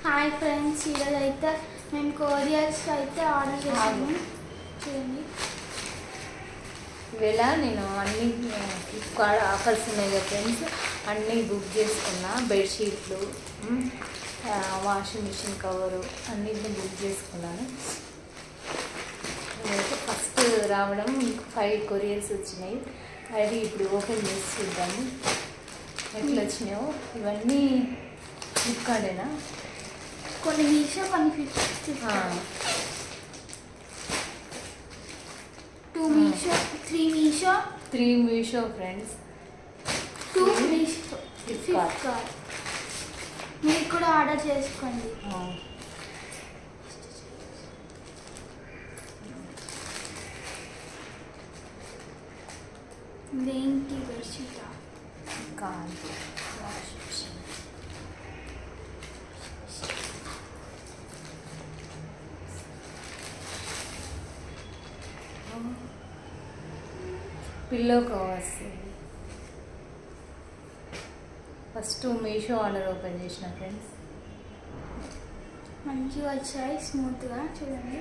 Hi friends ఈరోజు అయితే మేము కొరియర్స్ అయితే ఆర్డర్ చేసాము చూడండి ఈవేళ నేను అన్ని ఫ్లిప్కార్ట్ ఆఫర్స్ ఉన్నాయి కదా ఫ్రెండ్స్ అన్నీ బుక్ చేసుకున్నా బెడ్షీట్లు ఉమ్, ఆ, వాషింగ్ మిషన్ కవరు అన్నిటిని బుక్ చేసుకున్నాను అయితే ఫస్ట్ రావడం ఫైవ్ కొరియర్స్ వచ్చినాయి అది ఇప్పుడు ఓపెన్ చేసి చూద్దాము ఎట్లా వచ్చినాయో ఇవన్నీ ఫ్లిప్కార్టేనా కొన్ని మీషో కొన్ని ఫిఫ్టీ ఆ, two Meesho three Meesho three Meesho friends two Meesho Flipkart. Flipkart మీరు కూడా ఆర్డర్ చేసుకోండి ఆ. దేనికి బెడ్షీట్ కాదు washing machine pillow covers first Meesho order open చేసిన ఫ్రెండ్స్ మంచిగా వచ్చాయి స్మూత్గా చూడండి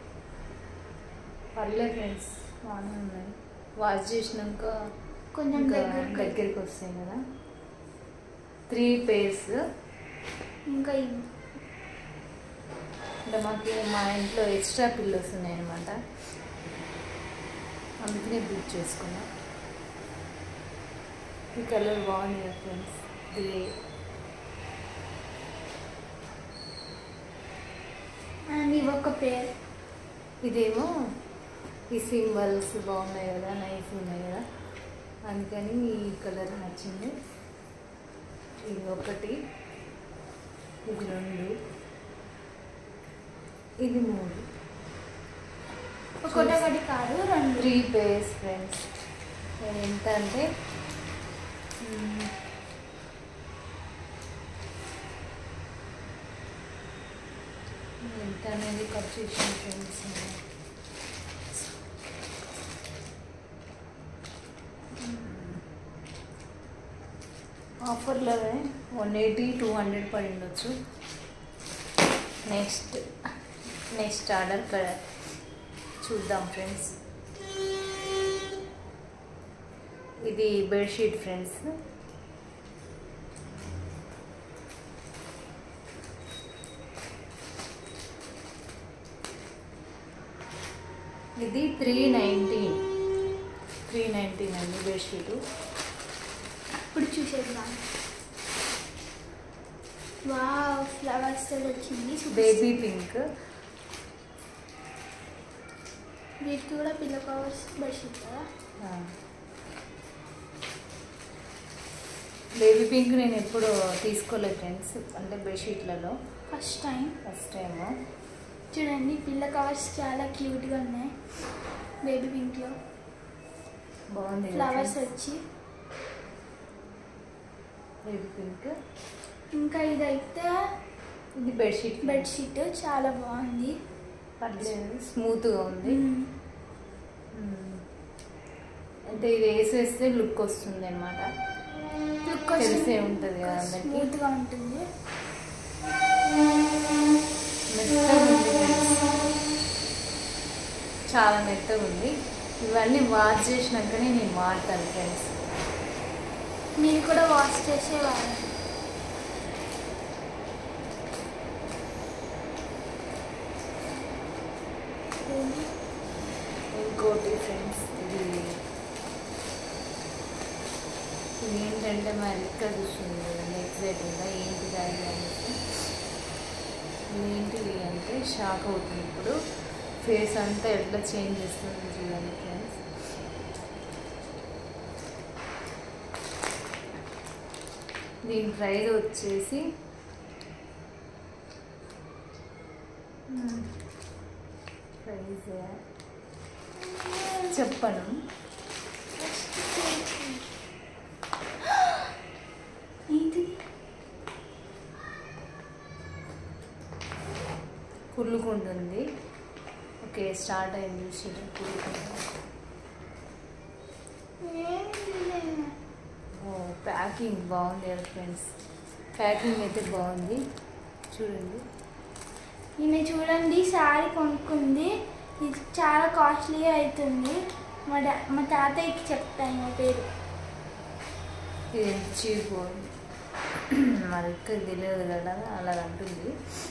పర్లేదు ఫ్రెండ్స్ బాగానే ఉన్నాయి వాష్ చేసినాక కొంచెం ఇంకా దగ్గరికి దగ్గరికి వస్తాయి కదా త్రీ పేర్స్ ఇంకా ఇవి. అంటే మాకు మా ఇంట్లో ఎక్స్ట్రా పిల్లోస్ ఉన్నాయన్నమాట అందుకనే బుక్ చేసుకున్నా ఈ కలర్ బాగుంది కదా ఫ్రెండ్స్ గ్రే అండ్ ఇవి ఒక పేర్ ఇదేమో ఈ సింబల్స్ బాగున్నాయి కదా నైస్ ఉన్నాయి కదా అందుకని ఈ కలర్ నచ్చింది ఇది ఒకటి ఇది రెండు ఇది మూడు ఒకటొకటి కాదు రెండు త్రీ పేర్స్ ఫ్రెండ్స్ ఎంత అంటే మ్, ఎంత అనేది కట్ చేసిన ఫ్రెండ్స్ ఆఫర్లో వన్ ఎయిటీ టూ హండ్రెడ్ పడి ఉండొచ్చు నెక్స్ట్ నెక్స్ట్ ఆర్డర్ చూద్దాం ఫ్రెండ్స్ ఇది బెడ్షీట్ ఫ్రెండ్స్ ఇది త్రీ నైన్టీన్ త్రీ నైన్టీన్ అండి బెడ్షీటు ఇప్పుడు చూసేద్దాం వావ్ ఫ్లవర్స్ వచ్చింది బేబీ పింక్ వీటికి కూడా పిల్ల కవర్స్ బెడ్షీట్ కదా బేబీ పింక్ నేను ఎప్పుడు తీసుకోలేదు ఫ్రెండ్స్ అంటే బెడ్షీట్లలో ఫస్ట్ టైం ఫస్ట్ టైం చూడండి పిల్ల కవర్స్ చాలా క్యూట్గా ఉన్నాయి బేబీ పింక్లో బాగుంది ఫ్లవర్స్ వచ్చి బేబీ పింక్ ఇంకా ఇదైతే ఇది బెడ్షీట్ బెడ్షీట్ చాలా బాగుంది పర్లేదు స్మూత్గా ఉంది మ్మ్. మ్మ్. అంటే ఇది వేసేస్తే లుక్ వస్తుంది అనమాట లుక్ తెలిసే ఉంటుంది కదా అందరికి స్మూత్గా ఉంటుంది మెత్తగా ఉంది friends. చాలా మెత్తగా ఉంది ఇవన్నీ వాష్ చేసినాకనే నేను వాడతాను ఫ్రెండ్స్ మీరు కూడా వాష్ చేసేవారు ఇంకోటి ఫ్రెండ్స్ ఇది ఇది ఏంటంటే మా లెక్క చూస్తుంది కదండి ఎగ్జైటింగ్గా ఏంటిది అది అనేసి ఇది ఏంటిది అంటే షాక్ అవుతుంది ఇప్పుడు ఫేస్ అంతా ఎట్లా చేంజ్ చేస్తుంది చూడండి ఫ్రెండ్స్ దీని ప్రైస్ వచ్చేసి ప్రైస్ చెప్పను ఏంటిది కుళ్ళుకుంటుంది ఓకే స్టార్ట్ అయింది చూసి కుళ్ళుకుంటుంది ఓ ప్యాకింగ్ బాగుంది కదా ఫ్రెండ్స్ ప్యాకింగ్ అయితే బాగుంది చూడండి ఈమె చూడండి శారీ కొనుక్కుంది ఇది చాలా కాస్ట్లీ అవుతుంది మా డా మా తాతయ్యకి చెప్తాను మా పేరు ఇది చీపు మరి ఇక్కడ తెలియదు కదా అలా అంటుంది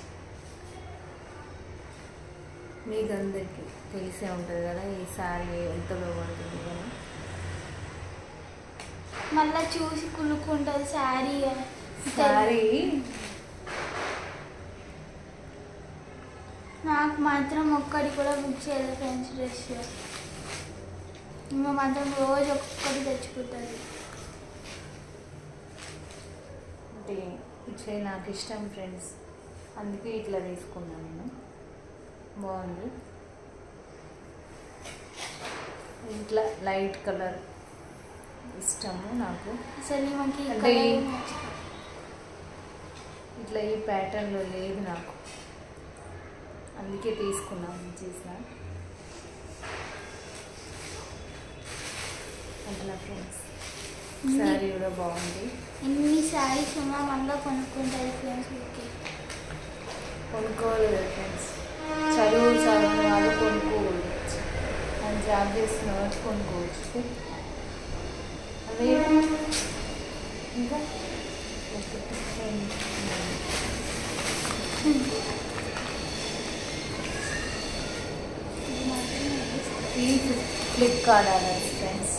మీకు అందరికీ తెలిసే ఉంటుంది కదా ఈ సారీ ఎంతలో పడుతుంది అని మళ్ళీ చూసి కులుక్కుంటుంది శారీ సారీ నాకు మాత్రం ఒక్కటి కూడా బుక్ చేయలేదు ఫ్రెండ్స్ డ్రెస్ ఇంకా మాత్రం రోజు ఒక్కొక్కటి తెచ్చుకుంటుంది అంటే ఇట్లా నాకు ఇష్టం ఫ్రెండ్స్ అందుకే ఇట్లా తీసుకున్నాను నేను బాగుంది ఇట్లా లైట్ కలర్ ఇష్టము నాకు అసలు ఈమెకి ఈ అంటే ఈ- colour నచ్చదు. ఇట్లా ఈ ప్యాటర్న్లో లేదు నాకు అందుకే తీసుకున్నాను చేసిన అట్లా ఫ్రెండ్స్ శారీ కూడా బాగుంది ఎన్ని శారీస్ ఉన్నా మళ్ళీ కొనుక్కుంటుంది ఫ్రెండ్స్ ఊరికే కొనుక్కోవాలి కదా ఫ్రెండ్స్ చదువు చదువు వాళ్ళు కొనుక్కోకూడదు మనం జాబ్ చేస్తున్న వాళ్ళు కొనుక్కోవచ్చు అదే ఇంకా ఒకటి, రెండు, మూడు. ఇది మాత్రం నాకు ఇష్టం. ఈ ఫ్లిప్కార్ట్ ఆర్డర్స్ ఫ్రెండ్స్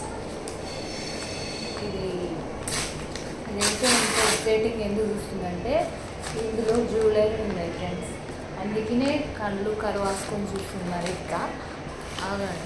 ఇది ఇదైతే ఇంత ఎక్సైటింగ్ ఎందుకు చూస్తుందంటే ఇందులో జ్యువెలరీ ఉన్నాయి ఫ్రెండ్స్ అందుకనే కళ్ళు కరువాసుకొని చూస్తున్నారు ఇంకా ఆగండి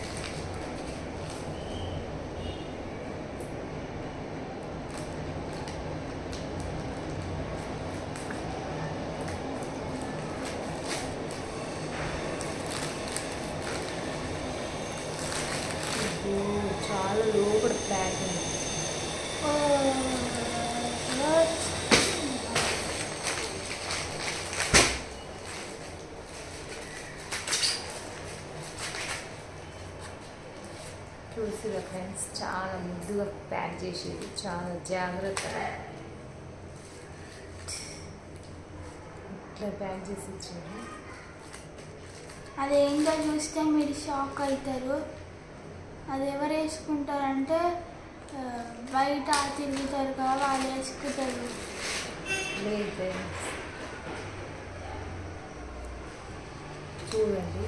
అబ్బో, చాలా లోపల ప్యాక్ ఉంది ఓ, what? చూసిరా ఫ్రెండ్స్ చాలా ముద్దుగా ప్యాక్ చేసేది చాలా జాగ్రత్తగా ఇట్లా ప్యాక్ చేసి ఇచ్చింది అదేంటో చూస్తే మీరు షాక్ అవుతారు అది ఎవరు వేసుకుంటారంటే ఆ, బయట తిరుగుతారు కదా వాళ్ళు వేసుకుంటారు లేదు ఫ్రెండ్స్ చూడండి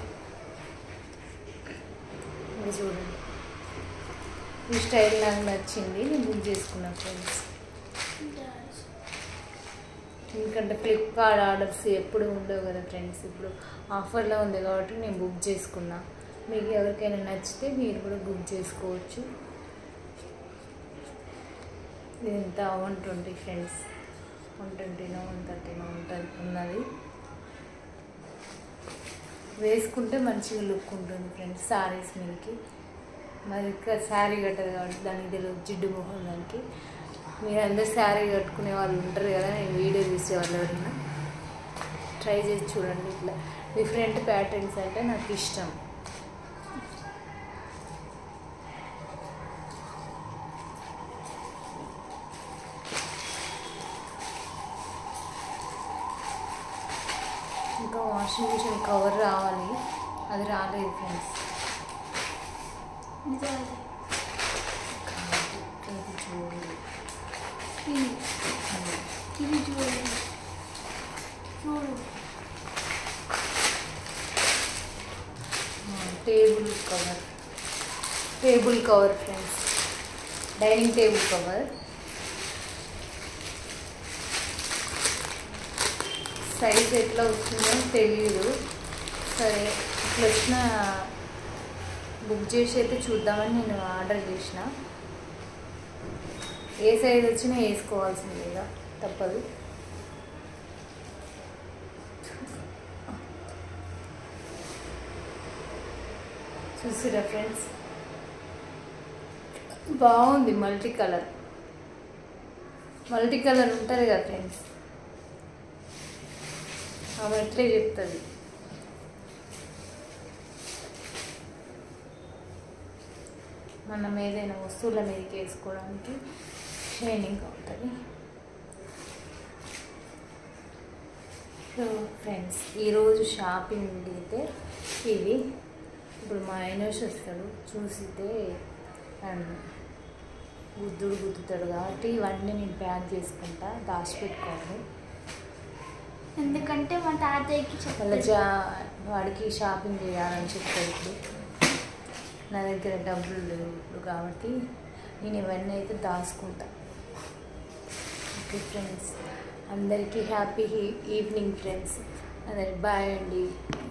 ఇది చూడండి ఈ స్టైల్ నాకు నచ్చింది నేను బుక్ చేసుకున్నా ఫ్రెండ్స్ ఎందుకంటే ఫ్లిప్కార్ట్ ఆర్డర్స్ ఎప్పుడు ఉండవు కదా ఫ్రెండ్స్ ఇప్పుడు ఆఫర్లో ఉంది కాబట్టి నేను బుక్ చేసుకున్నా మీకు ఎవరికైనా నచ్చితే మీరు కూడా బుక్ చేసుకోవచ్చు ఇది ఎంత వన్ ట్వంటీ ఫ్రెండ్స్ వన్ ట్వంటీనో వన్ థర్టీనో ఉంటుంది ఉన్నది వేసుకుంటే మంచిగా లుక్ ఉంటుంది ఫ్రెండ్స్ శారీస్ మీదకి మరి ఇంకా శారీ కట్టదు కాబట్టి దానికి తెలియదు జిడ్డు మొహం దానికి మీరు అందరు శారీ కట్టుకునే వాళ్ళు ఉంటారు కదా నేను వీడియో చూసే వాళ్ళు ఎవరైనా ట్రై చేసి చూడండి ఇట్లా డిఫరెంట్ ప్యాటర్న్స్ అంటే నాకు ఇష్టం ఇంకా వాషింగ్ మిషన్ కవర్ రావాలి అది రాలేదు ఫ్రెండ్స్ నిజాలు. ఇది చూడండి ఇది ఇది చూడు చూడు table cover table cover friends dining table cover size ఎట్లా వస్తుందో తెలియదు సరే ఇట్లా వచ్చిన బుక్ చేసి అయితే చూద్దామని నేను ఆర్డర్ చేసిన ఏ సైజ్ వచ్చినా వేసుకోవాల్సిందేగా తప్పదు చూసిరా ఫ్రెండ్స్ బాగుంది మల్టీ కలర్ మల్టీ కలర్ ఉంటుంది కదా ఫ్రెండ్స్ ఆమె ఎట్లే చెప్తుంది మనం ఏదైనా వస్తువుల మీదకి వేసుకోవడానికి షైనింగ్ అవుతుంది సో ఫ్రెండ్స్ ఈరోజు షాపింగ్ అయితే ఇవి ఇప్పుడు మా అయినోష్ వస్తాడు చూసితే అండ్ గుద్దుడు గుద్దుతాడు కాబట్టి ఇవన్నీ నేను ప్యాక్ చేసుకుంటా దాచిపెట్టుకోండి ఎందుకంటే మా తాతయ్యకి మళ్ళీ చెప్పాలి జా వాడికి షాపింగ్ చేయాలని చెప్తాడు ఇప్పుడు నా దగ్గర డబ్బులు లేవు ఇప్పుడు కాబట్టి నేను ఇవన్నీ అయితే దాచుకుంటా ఓకే ఫ్రెండ్స్ అందరికీ హ్యాపీ ఈవినింగ్ ఫ్రెండ్స్ అందరికి బాయ్ అండి